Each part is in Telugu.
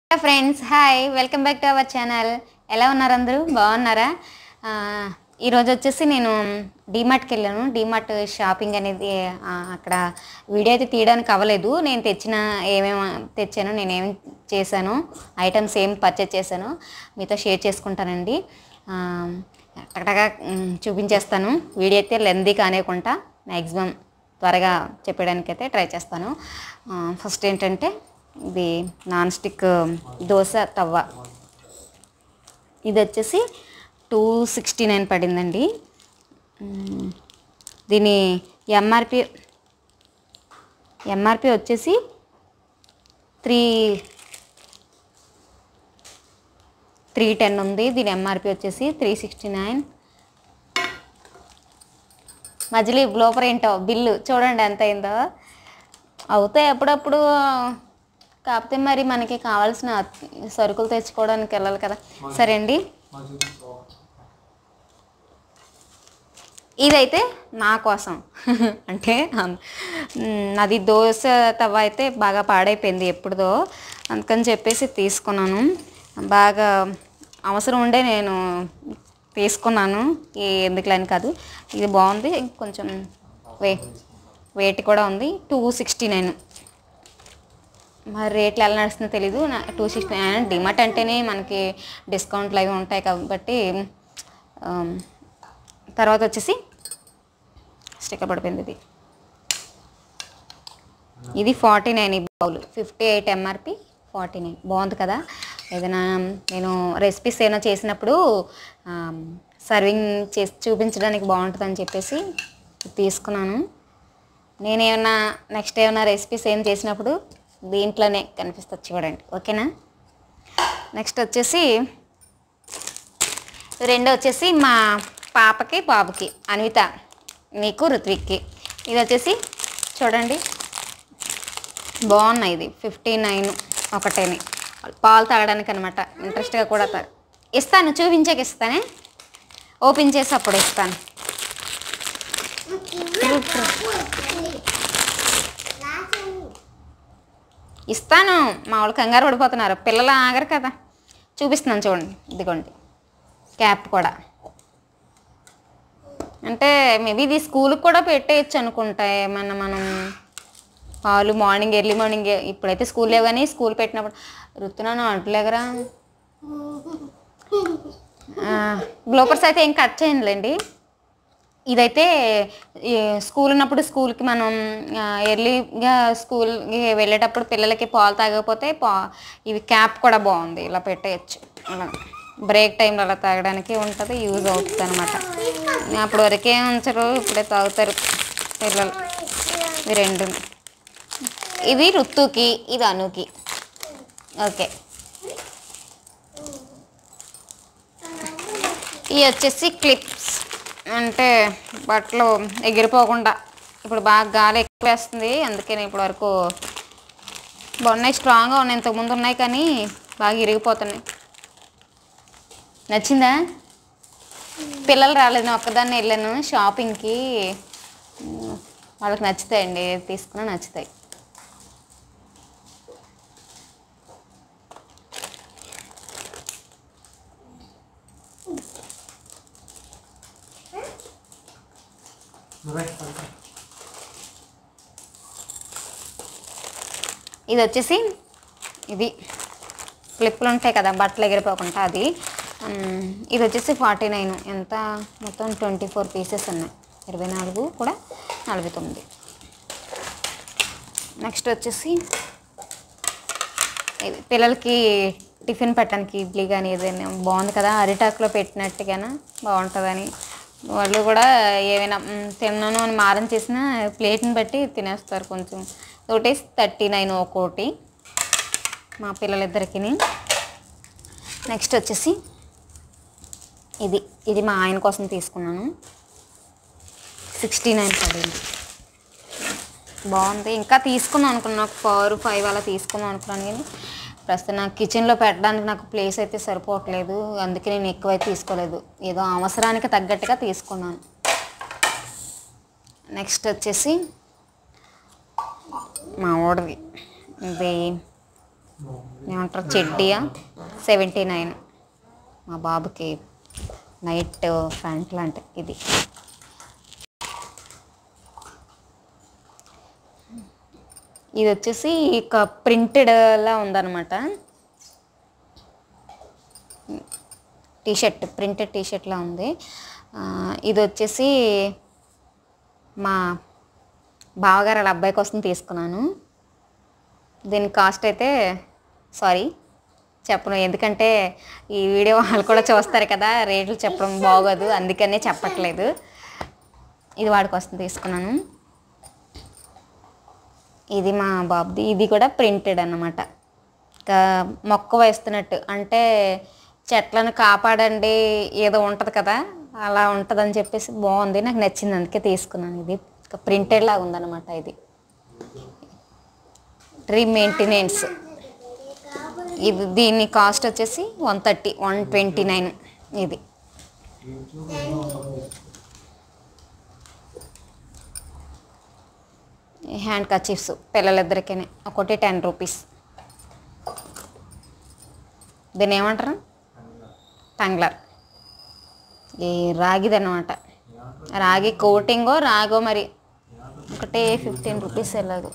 Hello friends hi welcome back to our channel ఎలా ఉన్నారు అందరూ బాగున్నారా ఆ, ఈరోజు వచ్చేసి నేను డీమార్ట్కి వెళ్ళాను డీమార్ట్ షాపింగ్ అనేది ఆ, అక్కడ వీడియో అయితే తీయడానికి అవ్వలేదు నేను తెచ్చిన ఏమేమి తెచ్చాను నేను ఏమేమి చేశాను ఐటమ్స్ ఏం పర్చేజ్ చేశాను మీతో షేర్ చేసుకుంటానండి ఆ, టకటగా మ్, చూపించేస్తాను వీడియో అయితే లెందీ కానివ్వకుండా మ్యాక్సిమం త్వరగా చెప్పడానికి అయితే ట్రై చేస్తాను ఫస్ట్ ఏంటంటే ఇది నాన్ స్టిక్ దోశ తవ్వ ఇది వచ్చేసి టూ సిక్స్టీ నైన్ పడిందండి మ్, దీని ఎంఆర్పి ఎంఆర్పి వచ్చేసి త్రీ త్రీ టెన్ ఉంది దీని ఎంఆర్పి వచ్చేసి త్రీ సిక్స్టీ నైన్ మధ్యలో ఈ బ్లోపర్ ఏంటో బిల్లు చూడండి ఎంత అయిందో అవుతాయి అప్పుడప్పుడు కాకపోతే మరి మనకి కావాల్సిన సరుకులు తెచ్చుకోవడానికి వెళ్ళాలి కదా సరే అండి ఇదైతే నా కోసం అంటే అం- మ్, అది దోశ తవ్వ అయితే బాగా పాడైపోయింది ఎప్పుడుదో అందుకని చెప్పేసి తీసుకున్నాను బాగా అవసరం ఉండే నేను తీసుకున్నాను ఈ ఎందుకులని కాదు ఇది బాగుంది కొంచెం వే వెయిట్ కూడా ఉంది టూ సిక్స్టీ నైన్ మరి రేట్లు ఎలా నడుస్తుందో తెలీదు నా టూ సిక్స్టీ నైన్ డిమార్ట్ అంటేనే మనకి డిస్కౌంట్లు అవి ఉంటాయి కాబట్టి ఆమ్, తర్వాత వచ్చేసి స్టిక్కర్ పడిపోయింది ఇది ఇది ఫార్టీ నైన్ ఈ bowl fifty eight MRP forty nine బాగుంది కదా ఏదైనా నేను రెసిపీస్ ఏమైనా చేసినప్పుడు ఆమ్, సర్వింగ్ చేసి చూపించడానికి బాగుంటుందని చెప్పేసి తీసుకున్నాను నేను ఏమన్నా నెక్స్ట్ ఏమైనా రెసిపీస్ ఏం చేసినప్పుడు దీంట్లోనే కనిపిస్తుంది చూడండి ఓకేనా నెక్స్ట్ వచ్చేసి రెండో వచ్చేసి మా పాపకి బాబుకి అన్విత నీకు ఋత్విక్కి ఇది వచ్చేసి చూడండి బాగున్నాయి ఇది ఫిఫ్టీ నైన్ ఒకటేని పాలు తాగడానికి అనమాట ఇంట్రెస్ట్గా కూడా తా ఇస్తాను చూపించాక ఇస్తానే ఓపెన్ చేసి అప్పుడు ఇస్తాను ఇస్తాను మా వాళ్ళు కంగారు పడిపోతున్నారు పిల్లలు ఆగరు కదా చూపిస్తున్నాను చూడండి ఇదిగోండి క్యాప్ కూడా అంటే మేబీ ఇది స్కూల్కి కూడా పెట్టేయచ్చు అనుకుంటా ఏమన్నా మనం పాలు మార్నింగ్ ఎర్లీ మార్నింగ్ ఇప్పుడైతే స్కూల్ లేవు కానీ స్కూల్ పెట్టినప్పుడు రుతున్నాను అంటలేగరా బ్లోకర్స్ అయితే ఏం కట్ చేయండిలేండి ఇదైతే ఈ స్కూల్ ఉన్నప్పుడు స్కూల్కి మనం ఆ, ఎర్లీగా స్కూల్కి వెళ్ళేటప్పుడు పిల్లలకి పాలు తాగకపోతే పా ఇవి క్యాప్ కూడా బాగుంది ఇలా పెట్టేయచ్చు అలా బ్రేక్ టైంలో అలా తాగడానికి ఉంటుంది యూజ్ అవుతుంది అనమాట అప్పటి వరకే ఉంచరు ఇప్పుడే తాగుతారు పిల్లలు ఇవి రెండు ఇది రుత్తుకి ఇది అనుకి ఓకే ఇవి వచ్చేసి క్లిప్స్ అంటే బట్టలు ఎగిరిపోకుండా ఇప్పుడు బాగా గాలి ఎక్కువ వేస్తుంది అందుకని ఇప్పటి వరకు బాగున్నాయి స్ట్రాంగ్గా ఉన్నాయి ఇంతకుముందు ఉన్నాయి కానీ బాగా ఇరిగిపోతున్నాయి నచ్చిందా పిల్లలు రాలేదు నేను ఒక్కదాన్ని వెళ్ళాను షాపింగ్కి ఉమ్, వాళ్ళకి నచ్చుతాయండి ఏది తీసుకున్నా నచ్చుతాయి ఇది వచ్చేసి ఇది క్లిప్లు ఉంటాయి కదా బట్టలు ఎగిరిపోకుండా అది ఉమ్, ఇది వచ్చేసి ఫార్టీ నైన్ ఎంత మొత్తం ట్వంటీ ఫోర్ పీసెస్ ఉన్నాయి ఇరవై నాలుగు కూడా నలభై తొమ్మిది నెక్స్ట్ వచ్చేసి ఇది పిల్లలకి టిఫిన్ పెట్టడానికి ఇడ్లీ కానీ ఏదైనా బాగుంది కదా అరిటాకులో పెట్టినట్టుగానా బాగుంటుందని వాళ్ళు కూడా ఏమైనా మ్, తిన్నాను అని మారం చేసిన ప్లేట్ని బట్టి తినేస్తారు కొంచెం ఒకటి థర్టీ నైన్ ఒక్కోటి మా పిల్లలిద్దరికి నెక్స్ట్ వచ్చేసి ఇది ఇది మా ఆయన కోసం తీసుకున్నాను సిక్స్టీ నైన్ పడింది బాగుంది ఇంకా తీసుకుందాం అనుకున్నాను ఒక ఫోర్ ఫైవ్ అలా తీసుకుందాం అనుకున్నాను కానీ ప్రస్తుతం నాకు కిచెన్లో పెట్టడానికి నాకు ప్లేస్ అయితే సరిపోవట్లేదు అందుకే నేను ఎక్కువైతే తీసుకోలేదు ఏదో అవసరానికి తగ్గట్టుగా తీసుకున్నాను నెక్స్ట్ వచ్చేసి మా ఓడది ఇది ఏమంటారు చెడ్డీయా సెవెంటీ నైన్ మా బాబుకి నైట్ ప్యాంట్ లాంటి ఇది ఇది వచ్చేసి ఇక ప్రింటెడ్ లా ఉందన్నమాట టీషర్ట్ ప్రింటెడ్ టీషర్ట్లా ఉంది ఆ, ఇది వచ్చేసి మా బావగారు వాళ్ళ అబ్బాయి కోసం తీసుకున్నాను దీని కాస్ట్ అయితే సారీ చెప్పను ఎందుకంటే ఈ వీడియో వాళ్ళు కూడా చూస్తారు కదా రేట్లు చెప్పడం బాగోదు అందుకనే చెప్పట్లేదు ఇది వాడి కోసం తీసుకున్నాను ఇది మా బాబుది ఇది కూడా ప్రింటెడ్ అన్నమాట ఇంకా మొక్క వేస్తున్నట్టు అంటే చెట్లను కాపాడండి ఏదో ఉంటుంది కదా అలా ఉంటుందని చెప్పేసి బాగుంది నాకు నచ్చింది అందుకే తీసుకున్నాను ఇది ప్రింటెడ్ లాగా ఉందన్నమాట ఇది ట్రీ మెయింటెనెన్స్ ఇది దీని కాస్ట్ వచ్చేసి one thirty one twenty nine ఇది హ్యాండ్ కచీఫ్స్ పిల్లలిద్దరికీ ఒకటి టెన్ రూపీస్ దీన్ని ఏమంటారు టంగ్లర్ ఈ రాగిదన్నమాట రాగి కోటింగో రాగో మరి ఒకటే ఫిఫ్టీన్ రూపీస్ వెళ్ళదు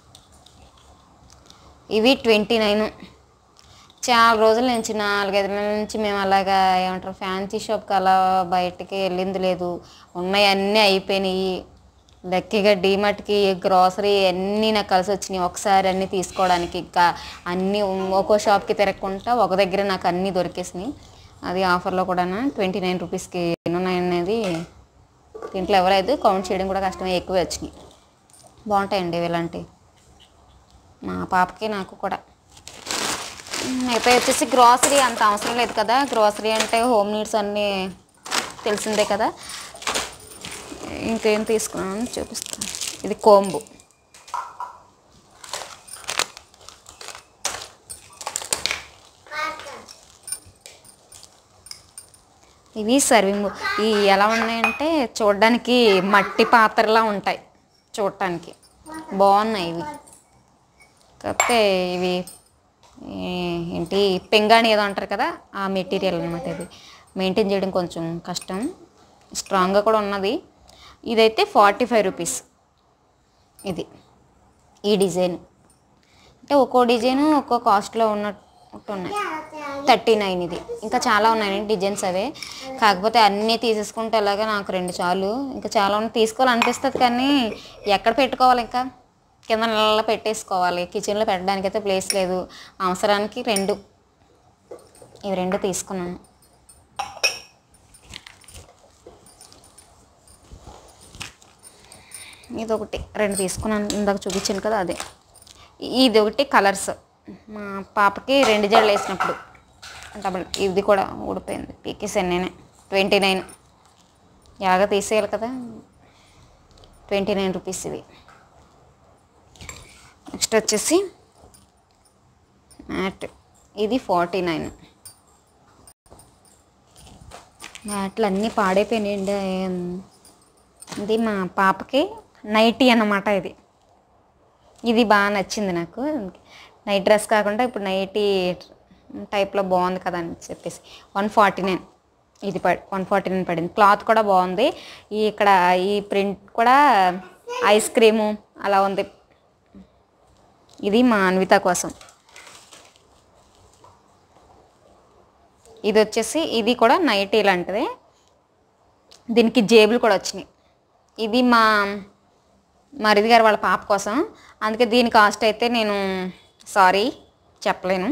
ఇవి ట్వంటీ నైన్ చాలా రోజుల నుంచి నాలుగైదు నెలల నుంచి మేము అలాగా ఏమంటారు ఫ్యాన్సీ షాప్కి అలా బయటికి వెళ్ళింది లేదు ఉన్నాయి అన్నీ అయిపోయినాయి లక్కీగా డీమార్ట్కి గ్రాసరీ అన్నీ నాకు కలిసి వచ్చినాయి ఒకసారి అన్నీ తీసుకోవడానికి ఇంకా అన్నీ ఒక్కో షాప్కి తిరగకుండా ఒక దగ్గర నాకు అన్నీ దొరికేసినాయి అది ఆఫర్లో కూడా ట్వంటీ నైన్ రూపీస్కి ఎన్ని ఉన్నాయి అనేది దీంట్లో ఎవరైతే కౌంట్ చేయడం కూడా కష్టమే ఎక్కువే వచ్చినాయి బాగుంటాయండి ఇవి ఇలాంటివి మా పాపకి నాకు కూడా మిగతా వచ్చేసి గ్రాసరీ అంత అవసరం లేదు కదా గ్రాసరీ అంటే హోమ్ నీడ్స్ అన్నీ తెలిసిందే కదా ఇంకేం తీసుకున్నాను చూపిస్తాను ఇది కోంబు ఇవి సర్వింగ్ ఈ ఎలా ఉన్నాయంటే చూడడానికి మట్టి పాత్రలా ఉంటాయి చూడటానికి బాగున్నాయి ఇవి కాకపోతే ఇవి ఏ- ఏంటి పెంగాణి ఏదో అంటారు కదా ఆ మెటీరియల్ అనమాట ఇది మెయింటైన్ చేయడం కొంచెం కష్టం స్ట్రాంగ్గా కూడా ఉన్నది ఇదైతే ఫార్టీ ఫైవ్ రూపీస్ ఇది ఈ డిజైన్ అంటే ఒక్కో డిజైన్ ఒక్కో కాస్ట్లో ఉన్నట్టు ఉన్నాయి థర్టీ నైన్ ఇది ఇంకా చాలా ఉన్నాయి డిజైన్స్ అవే కాకపోతే అన్నీ తీసేసుకుంటే అలాగా నాకు రెండు చాలు ఇంకా చాలా ఉన్నాయి తీసుకోవాలనిపిస్తుంది కానీ ఎక్కడ పెట్టుకోవాలి ఇంకా కింద నెలలో పెట్టేసుకోవాలి కిచెన్లో పెట్టడానికి అయితే ప్లేస్ లేదు అవసరానికి రెండు ఇవి రెండు తీసుకున్నాను ఇది ఒకటి రెండు తీసుకున్నాను ఇందాక చూపించాను కదా అదే ఇది ఒకటి కలర్స్ మా పాపకి రెండు జడలు వేసినప్పుడు డబుల్ ఇది కూడా ఊడిపోయింది పీకేసాను నేనే ట్వంటీ నైన్ ఎలాగ తీసేయాలి కదా ట్వంటీ నైన్ రూపీస్ ఇది నెక్స్ట్ వచ్చేసి మ్యాట్ ఇది ఫార్టీ నైన్ మ్యాట్లు అన్నీ పాడైపోయినాయండి ఇది మా పాపకి నైటీ అన్నమాట ఇది ఇది బాగా నచ్చింది నాకు నైట్ డ్రెస్ కాకుండా ఇప్పుడు నైటీ టైప్లో బాగుంది కదా అని చెప్పేసి వన్ ఫార్టీ నైన్ ఇది పడి వన్ ఫార్టీ నైన్ పడింది క్లాత్ కూడా బాగుంది ఈ ఇక్కడ ఈ ప్రింట్ కూడా ఐస్ క్రీము అలా ఉంది ఇది మా అన్విత కోసం ఇది వచ్చేసి ఇది కూడా నైటీ లాంటిదే దీనికి జేబులు కూడా వచ్చినాయి ఇది మా మరిది గారు వాళ్ళ పాప కోసం అందుకే దీని కాస్ట్ అయితే నేను సారీ చెప్పలేను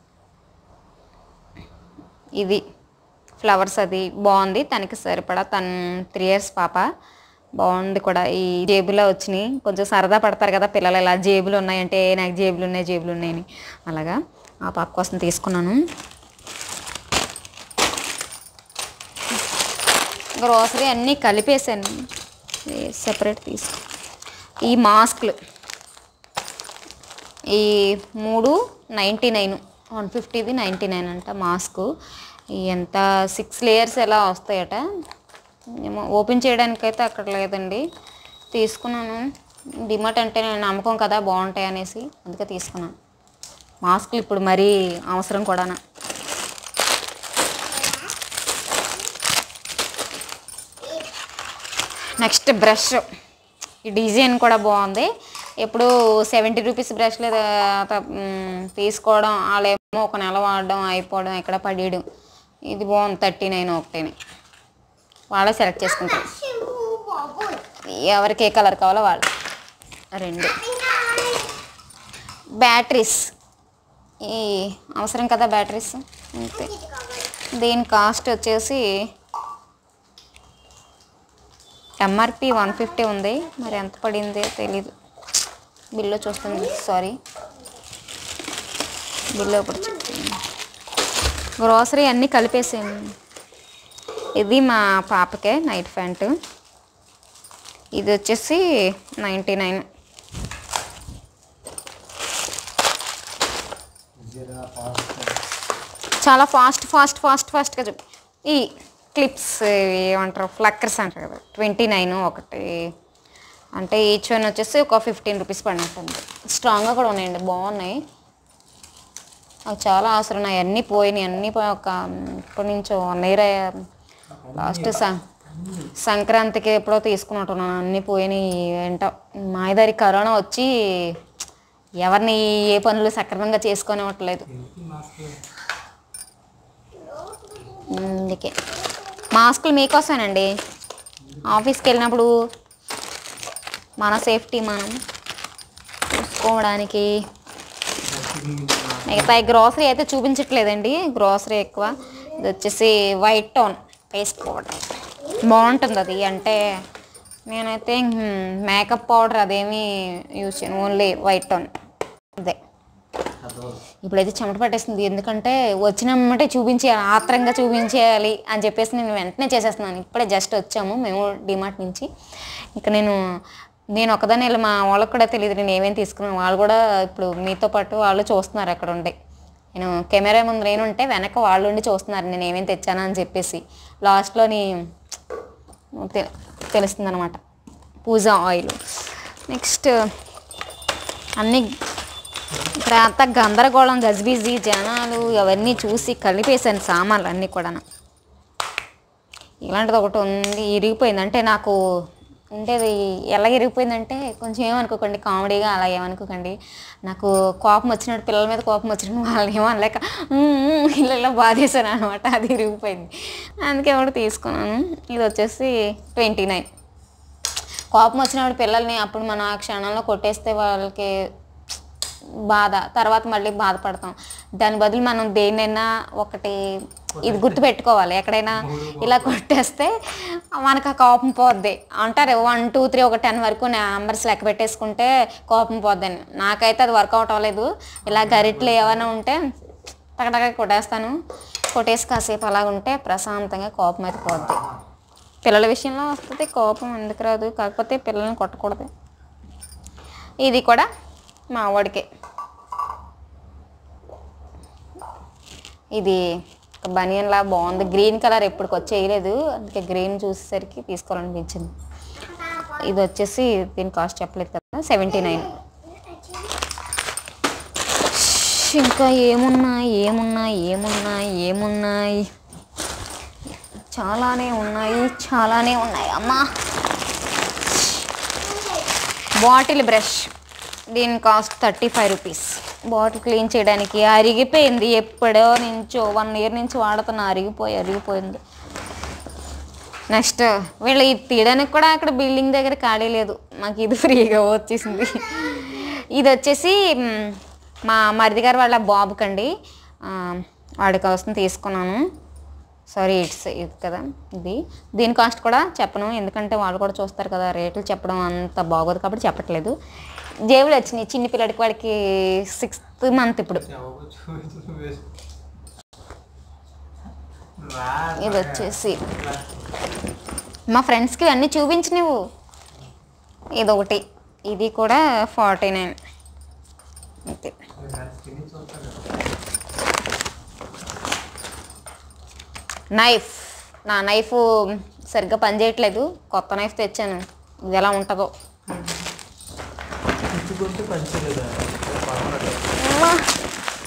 ఇది ఫ్లవర్స్ అది బాగుంది తనకి సరిపడా తను త్రీ ఇయర్స్ పాప బాగుంది కూడా ఈ జేబులో వచ్చినాయి కొంచెం సరదా పడతారు కదా పిల్లలు ఇలా జేబులు ఉన్నాయంటే "ఏ, నాకు జేబులు ఉన్నాయి జేబులు ఉన్నాయని అలాగా ఆ పాప కోసం తీసుకున్నాను గ్రోసరీ అన్నీ కలిపేసాను సెపరేట్ తీసుకో ఈ మాస్క్లు ఈ మూడు నైంటీ నైన్ వన్ ఫిఫ్టీది నైంటీ నైన్ అంట మాస్క్ ఈ ఎంత సిక్స్ లేయర్స్ ఎలా వస్తాయట ఏమో ఓపెన్ చేయడానికైతే అక్కడ లేదండి తీసుకున్నాను డిమార్ట్ అంటే నేను నమ్మకం కదా బాగుంటాయి అనేసి అందుకే తీసుకున్నాను మాస్కులు ఇప్పుడు మరీ అవసరం కూడానా నెక్స్ట్ బ్రష్ ఈ డిజైన్ కూడా బాగుంది ఎప్పుడు సెవెంటీ రూపీస్ బ్రష్ లేదా తీసుకోవడం వాళ్ళేమో ఒక నెల వాడడం అయిపోవడం ఎక్కడ పడేయడం ఇది బాగుంది థర్టీ నైన్ ఒకటిని వాళ్ళే సెలెక్ట్ చేసుకుంటారు ఎవరికి ఏ కలర్ కావాలో వాళ్ళు రెండు బ్యాటరీస్ ఈ అవసరం కదా బ్యాటరీస్ అంతే దీని కాస్ట్ వచ్చేసి ఎంఆర్పి వన్ ఫిఫ్టీ ఉంది మరి ఎంత పడింది తెలీదు బిల్లు చూస్తుంది సారీ బిల్లు ఒకటి చెప్తాను గ్రోసరీ అన్నీ కలిపేసాను ఇది మా పాపకే నైట్ ప్యాంటు ఇది వచ్చేసి నైంటీ నైన్ చాలా ఫాస్ట్ ఫాస్ట్ ఫాస్ట్ ఫాస్ట్గా చెప్పు ఈ క్లిప్స్ ఏమంటారు ఫ్లక్కర్స్ అంటారు కదా ట్వంటీ నైన్ ఒకటి అంటే ఈచ్ వన్ వచ్చేసి ఒక ఫిఫ్టీన్ రూపీస్ పడినట్టుంది స్ట్రాంగ్గా కూడా ఉన్నాయండి బాగున్నాయి అవి చాలా అవసరం ఉన్నాయి అన్నీ పోయినాయి అన్నీ పోయి ఒక ఇప్పటి నుంచో వన్ ఇయర్ లాస్ట్ సం సంక్రాంతికి ఎప్పుడో తీసుకున్నట్టున్నాను అన్నీ పోయినాయి ఏంటో మాయదారి కరోనా వచ్చి ఎవరిని ఏ పనులు సక్రమంగా చేసుకొనివ్వట్లేదు అందుకే మాస్కులు మీకోసమేనండి ఆఫీస్కి వెళ్ళినప్పుడు మన సేఫ్టీ మనం చూసుకోవడానికి మిగతా గ్రోసరీ అయితే చూపించట్లేదండి గ్రోసరీ ఎక్కువ ఇది వచ్చేసి వైట్ టోన్ వేసుకోవడం బాగుంటుంది అది అంటే నేనైతే మేకప్ పౌడర్ అదేమీ యూజ్ చేయను ఓన్లీ వైట్ టోన్ అదే ఇప్పుడైతే చెమట పట్టేస్తుంది ఎందుకంటే వచ్చినమ్మటే చూపించేయాలి ఆత్రంగా చూపించేయాలి అని చెప్పేసి నేను వెంటనే చేసేస్తున్నాను ఇప్పుడే జస్ట్ వచ్చాము మేము డిమార్ట్ నుంచి ఇక నేను నేను ఒకదాన్ని వెళ్ళి మా వాళ్ళకి కూడా తెలియదు నేను ఏమేమి తీసుకున్నాను వాళ్ళు కూడా ఇప్పుడు మీతో పాటు వాళ్ళు చూస్తున్నారు అక్కడ ఉండి నేను కెమెరా ముందు నేను ఉంటే వెనక వాళ్ళు ఉండి చూస్తున్నారు నేను ఏమేమి తెచ్చానా అని చెప్పేసి లాస్ట్లోని తెలుస్తుంది అనమాట పూజా ఆయిల్ నెక్స్ట్ అన్నీ ఇక్కడ అంతా గందరగోళం గజిబిజి జనాలు అవన్నీ చూసి కలిపేశాను సామాన్లు అన్నీ కూడా ఇలాంటిది ఒకటి ఉంది ఇరిగిపోయింది అంటే నాకు ఉండేది ఎలా ఇరిగిపోయిందంటే కొంచెం ఏమనుకోకండి కామెడీగా అలా ఏమనుకోకండి నాకు కోపం వచ్చినట్టు పిల్లల మీద కోపం వచ్చినట్టు వాళ్ళు ఏమనలేక ఇలా ఇలా బాధేశాను అనమాట అది ఇరిగిపోయింది అందుకే ఒకటి తీసుకున్నాను ఇది వచ్చేసి ట్వంటీ నైన్ కోపం వచ్చినప్పుడు పిల్లల్ని అప్పుడు మనం ఆ క్షణంలో కొట్టేస్తే వాళ్ళకి బాధ తర్వాత మళ్ళీ బాధపడతాం దాని బదులు మనం దేన్నైనా ఒకటి ఇది గుర్తు పెట్టుకోవాలి ఎక్కడైనా ఇలా కొట్టేస్తే మనకు ఆ కోపం పోద్ది అంటారు వన్ టూ త్రీ ఒక టెన్ వరకు నెంబర్స్ లెక్క పెట్టేసుకుంటే కోపం పోద్దని నాకైతే అది వర్కౌట్ అవ్వలేదు ఇలా గరిట్లు ఏమైనా ఉంటే టగటగా కొట్టేస్తాను కొట్టేసి కాసేపు అలా ఉంటే ప్రశాంతంగా కోపం అయితే పోద్ది పిల్లల విషయంలో వస్తుంది కోపం ఎందుకు రాదు కాకపోతే పిల్లల్ని కొట్టకూడదు ఇది కూడా మా వాడికే ఇది బనియన్ లా బాగుంది గ్రీన్ కలర్ ఎప్పటికి వచ్చేయలేదు అందుకే గ్రీన్ చూసేసరికి తీసుకోవాలనిపించింది ఇది వచ్చేసి దీని కాస్ట్ చెప్పలేదు కదా సెవెంటీ నైన్ ఇంకా ఏమున్నాయి ఏమున్నాయి ఏమున్నాయి ఏమున్నాయి చాలానే ఉన్నాయి చాలానే ఉన్నాయి అమ్మా బాటిల్ బ్రష్ దీని cost thirty five rupees bottle clean చేయడానికి అరిగిపోయింది ఎప్పుడో నుంచో వన్ ఇయర్ నుంచి వాడుతున్నా అరిగిపోయి అరిగిపోయింది నెక్స్ట్ వీళ్ళు ఇది తీయడానికి కూడా అక్కడ బిల్డింగ్ దగ్గర ఖాళీ లేదు మాకు ఇది ఫ్రీగా వచ్చేసింది ఇది వచ్చేసి మ్, మా మరిది గారు వాళ్ళ బాబుకండి ఆ, వాడి కోసం తీసుకున్నాను సారీ ఇట్స్ ఇది కదా ఇది దీని కాస్ట్ కూడా చెప్పను ఎందుకంటే వాళ్ళు కూడా చూస్తారు కదా రేట్లు చెప్పడం అంత బాగోదు కాబట్టి చెప్పట్లేదు జేబులు వచ్చినాయి చిన్న పిల్లడికి వాడికి సిక్స్త్ మంత్ ఇప్పుడు ఇది వచ్చేసి మా ఫ్రెండ్స్కి అన్నీ చూపించి నువ్వు ఇదొకటి ఇది కూడా ఫార్టీ నైన్ అంతే నైఫ్ నా నైఫ్ సరిగ్గా పనిచేయట్లేదు కొత్త నైఫ్ తెచ్చాను ఇది ఎలా ఉంటుందో ఇచ్చుకుంటే పంచలేదా అమ్మా!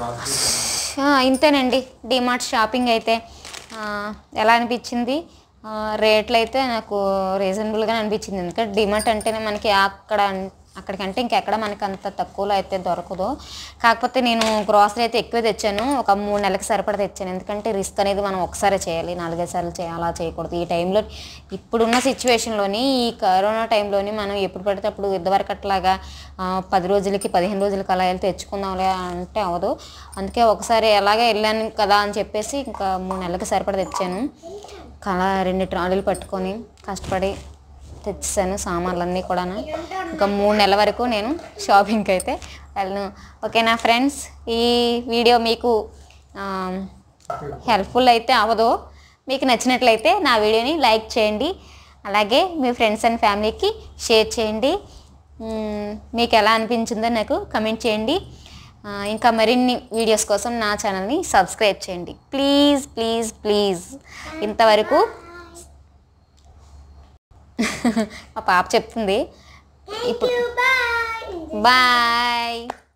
ఆ, ఇంతేనండి డిమార్ట్ షాపింగ్ అయితే ఆ, ఎలా అనిపించింది ఆ, రేట్లు అయితే నాకు రీజనబుల్గా అనిపించింది ఎందుకంటే డిమార్ట్ అంటేనే మనకి అక్కడ అక్కడికంటే ఇంకెక్కడ మనకి అంత తక్కువలో అయితే దొరకదు కాకపోతే నేను గ్రాసరీ అయితే ఎక్కువ తెచ్చాను ఒక మూడు నెలలకు సరిపడా తెచ్చాను ఎందుకంటే రిస్క్ అనేది మనం ఒకసారి చేయాలి నాలుగైదు సార్లు చేయాలి అలా చేయకూడదు ఈ టైంలో ఇప్పుడున్న సిచ్యువేషన్లోని ఈ కరోనా టైంలోని మనం ఎప్పుడు పడితే అప్పుడు ఇదివరకు అట్లాగా ఆ, పది రోజులకి పదిహేను రోజులకి అలా వెళ్తే తెచ్చుకుందాంలే అంటే అవ్వదు అందుకే ఒకసారి ఎలాగే వెళ్ళాను కదా అని చెప్పేసి ఇంకా మూడు నెలలకు సరిపడా తెచ్చాను కళ రెండు ట్రాలీలు పట్టుకొని కష్టపడి తెచ్చాను సామాన్లన్నీ కూడా ఇంకా మూడు నెలల వరకు నేను షాపింగ్కి అయితే వెళ్ళను ఓకేనా ఫ్రెండ్స్ ఈ వీడియో మీకు హెల్ప్ఫుల్ అయితే అవ్వదు మీకు నచ్చినట్లయితే నా వీడియోని లైక్ చేయండి అలాగే మీ ఫ్రెండ్స్ అండ్ ఫ్యామిలీకి షేర్ చేయండి మ్మ్, మీకు ఎలా అనిపించిందో నాకు కమెంట్ చేయండి ఆ, ఇంకా మరిన్ని వీడియోస్ కోసం నా ఛానల్ని సబ్స్క్రైబ్ చేయండి ప్లీజ్ ప్లీజ్ ప్లీజ్ ఇంతవరకు మా పాప చెప్తుంది ఇప్పుడు బాయ్